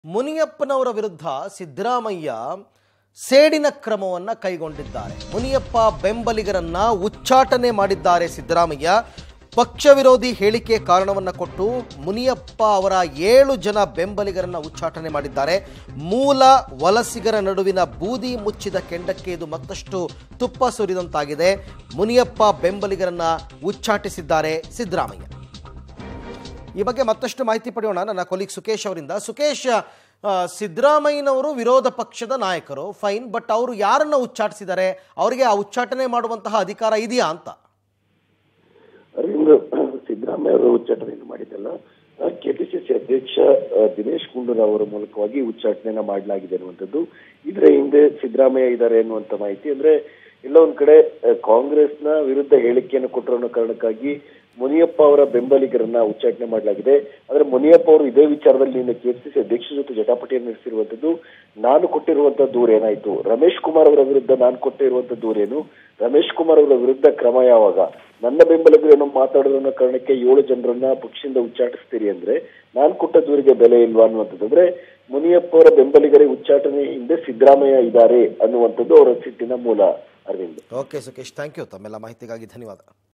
ಮುನಿಯಪ್ಪನವರ ವಿರುದ್ಧ ಸಿದ್ದರಾಮಯ್ಯ ಸೇಡಿನ ಕ್ರಮವನ್ನ ಕೈಗೊಂಡಿದ್ದಾರೆ ಮುನಿಯಪ್ಪ ಬೆಂಬಲಿಗರನ್ನ ಉಚ್ಚಾಟನೆ ಮಾಡಿದ್ದಾರೆ ಸಿದ್ದರಾಮಯ್ಯ ಪಕ್ಷ ವಿರೋಧಿ ಹೇಳಿಕೆ ಕಾರಣವನ್ನ ಕೊಟ್ಟು ಮುನಿಯಪ್ಪ ಅವರ ಏಳು ಜನ ಬೆಂಬಲಿಗರನ್ನ ಉಚ್ಚಾಟನೆ ಮಾಡಿದ್ದಾರೆ ಮೂಲ ವಲಸಿಗರ ನಡುವಿನ ಬೂದಿ ಮುಚ್ಚಿದ ಕೆಂಡಕ್ಕೆ ಇದು ಮತ್ತಷ್ಟು ತುಪ್ಪ ಸುರಿದಂತಾಗಿದೆ ಮುನಿಯಪ್ಪ ಬೆಂಬಲಿಗರನ್ನ ಉಚ್ಚಾಟಿಸಿದ್ದಾರೆ ಸಿದ್ದರಾಮಯ್ಯ ಈ ಬಗ್ಗೆ ಮತ್ತಷ್ಟು ಮಾಹಿತಿ ಪಡೆಯೋಣ ನನ್ನ ಕೊಲೀಗ್ ಸುಕೇಶ್ ಅವರಿಂದ ಸುಕೇಶ್ ಆ, ಸಿದ್ದರಾಮಯ್ಯನವರು ವಿರೋಧ ಪಕ್ಷದ ನಾಯಕರು ಫೈನ್ ಬಟ್ ಅವರು ಯಾರನ್ನ ಉಚ್ಚಾಟಿಸಿದ್ದಾರೆ ಅವರಿಗೆ ಆ ಉಚ್ಚಾಟನೆ ಮಾಡುವಂತಹ ಅಧಿಕಾರ ಇದೆಯಾ ಅಂತ ಅರವಿಂದ್ ಸಿದ್ದರಾಮಯ್ಯ ಅವರು ಉಚ್ಚಾಟನೆಯನ್ನು ಮಾಡಿದ್ದಲ್ಲ ಕೆಪಿಸಿಸಿ ಅಧ್ಯಕ್ಷ ಆ, ದಿನೇಶ್ ಗುಂಡೂರಾವ್ ಅವರ ಮೂಲಕವಾಗಿ ಉಚ್ಚಾಟನೆಯನ್ನ ಮಾಡಲಾಗಿದೆ ಅನ್ನುವಂಥದ್ದು ಇದರ ಹಿಂದೆ ಸಿದ್ದರಾಮಯ್ಯ ಇದ್ದಾರೆ ಅನ್ನುವಂತ ಮಾಹಿತಿ ಅಂದ್ರೆ ಎಲ್ಲ ಒಂದ್ ಕಡೆ ಆ, ಕಾಂಗ್ರೆಸ್ನ ವಿರುದ್ಧ ಹೇಳಿಕೆಯನ್ನು ಕೊಟ್ಟರು ಅನ್ನೋ ಕಾರಣಕ್ಕಾಗಿ ಮುನಿಯಪ್ಪ ಅವರ ಬೆಂಬಲಿಗರನ್ನ ಉಚ್ಚಾಟನೆ ಮಾಡಲಾಗಿದೆ ಆದ್ರೆ ಮುನಿಯಪ್ಪ ಅವರು ಇದೇ ವಿಚಾರದಲ್ಲಿ ನಿನ್ನೆ ಕೆಪಿಸಿಸಿ ಅಧ್ಯಕ್ಷರ ಜೊತೆ ಜಟಾಪಟಿಯನ್ನು ನಡೆಸಿರುವಂತದ್ದು ನಾನು ಕೊಟ್ಟಿರುವಂತ ದೂರ ಏನಾಯ್ತು ರಮೇಶ್ ಕುಮಾರ್ ಅವರ ವಿರುದ್ಧ ನಾನು ಕೊಟ್ಟಿರುವಂತ ದೂರೇನು ರಮೇಶ್ ಕುಮಾರ್ ಅವರ ವಿರುದ್ಧ ಕ್ರಮ ಯಾವಾಗ ನನ್ನ ಬೆಂಬಲಿಗರು ಏನೋ ಮಾತಾಡೋದು ಅನ್ನೋ ಕಾರಣಕ್ಕೆ ಏಳು ಜನರನ್ನ ಪಕ್ಷದಿಂದ ಉಚ್ಚಾಟಿಸ್ತೀರಿ ಅಂದ್ರೆ ನಾನು ಕೊಟ್ಟ ದೂರಿಗೆ ಬೆಲೆ ಇಲ್ವಾ ಅನ್ನುವಂಥದ್ದು ಅಂದ್ರೆ ಮುನಿಯಪ್ಪ ಅವರ ಬೆಂಬಲಿಗರೇ ಉಚ್ಚಾಟನೆ ಹಿಂದೆ ಸಿದ್ದರಾಮಯ್ಯ ಇದ್ದಾರೆ ಅನ್ನುವಂಥದ್ದು ಅವರ ಸಿಟ್ಟಿನ ಮೂಲ Arvind okay Sukesh thank you ತಮ್ಮೆಲ್ಲ ಮಾಹಿತಿಗಾಗಿ ಧನ್ಯವಾದ